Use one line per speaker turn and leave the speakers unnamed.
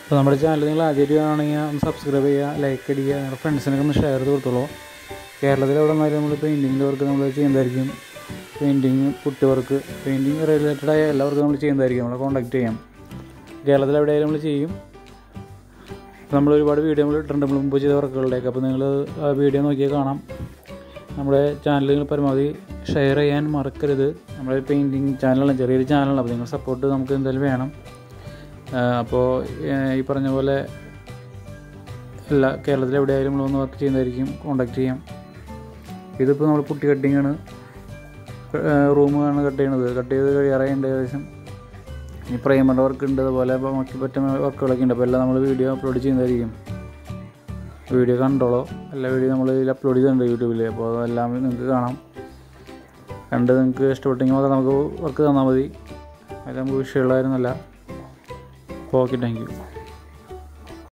അപ്പോൾ നമ്മുടെ ചാനൽ നിങ്ങൾ ആദ്യമായിട്ട് കാണുകയാണെങ്കിൽ ഒന്ന് സബ്സ്ക്രൈബ് ചെയ്യുക ലൈക്ക് അടിക്കുക നിങ്ങളുടെ ഫ്രണ്ട്സിനൊക്കെ ഒന്ന് ഷെയർ ചെയ്ത് കൊടുത്തോളൂ കേരളത്തിൽ എവിടെ നിന്നാലും നമ്മൾ പെയിൻറ്റിങ്ങിൻ്റെ വർക്ക് നമ്മൾ ചെയ്യുന്നതായിരിക്കും painting putty work painting related ആയ എല്ലാ വർക്കും നമ്മൾ ചെയ്യുന്നതായിരിക്കും നമ്മളെ കോൺടാക്ട് ചെയ്യാം കേരളത്തിൽ എവിടെയായാലും നമ്മൾ ചെയ്യും നമ്മൾ ഒരുപാട് വീഡിയോ നമ്മൾ ഇട്ടിട്ടുണ്ട് നമ്മൾ മുമ്പ് ചെയ്ത വർക്കുകളുടെയൊക്കെ അപ്പോൾ നിങ്ങൾ ആ വീഡിയോ നോക്കിയാൽ കാണാം നമ്മുടെ ചാനൽ നിങ്ങൾ പരമാവധി ഷെയർ ചെയ്യാൻ മറക്കരുത് നമ്മുടെ പെയിൻറ്റിങ് ചാനലാണ് ചെറിയൊരു ചാനലാണ് അപ്പോൾ നിങ്ങൾ സപ്പോർട്ട് നമുക്ക് എന്തായാലും വേണം ആ, അപ്പോൾ ഏ, ഈ പറഞ്ഞ പോലെ എല്ലാ കേരളത്തിൽ എവിടെയായാലും നമ്മളൊന്ന് വർക്ക് ചെയ്യുന്നതായിരിക്കും കോണ്ടാക്ട് ചെയ്യാം ഇതിപ്പോൾ നമ്മൾ പുട്ടി കട്ടിങ് ആണ് റൂമാണ് കട്ട് ചെയ്യണത് കട്ട് ചെയ്ത് കഴിയാറായുണ്ട് ഏകദേശം ഈ പ്രൈമറിൻ്റെ വർക്ക് ഉണ്ട് അതുപോലെ ഇപ്പോൾ മറ്റു പറ്റുന്ന വർക്കുകളൊക്കെ ഉണ്ട് അപ്പോൾ എല്ലാം നമ്മൾ വീഡിയോ അപ്ലോഡ് ചെയ്യുന്നതായിരിക്കും വീഡിയോ കണ്ടോളോ എല്ലാ വീഡിയോ നമ്മൾ ഇതിൽ അപ്ലോഡ് ചെയ്തിട്ടുണ്ട് യൂട്യൂബിൽ അപ്പോൾ അതെല്ലാം നിങ്ങൾക്ക് കാണാം കണ്ട് നിങ്ങൾക്ക് ഇഷ്ടപ്പെട്ടെങ്കിൽ മാത്രം നമുക്ക് വർക്ക് തന്നാൽ മതി അത് നമുക്ക് വിഷയമുള്ളതായിരുന്നല്ല അപ്പോൾ ഓക്കെ താങ്ക് യു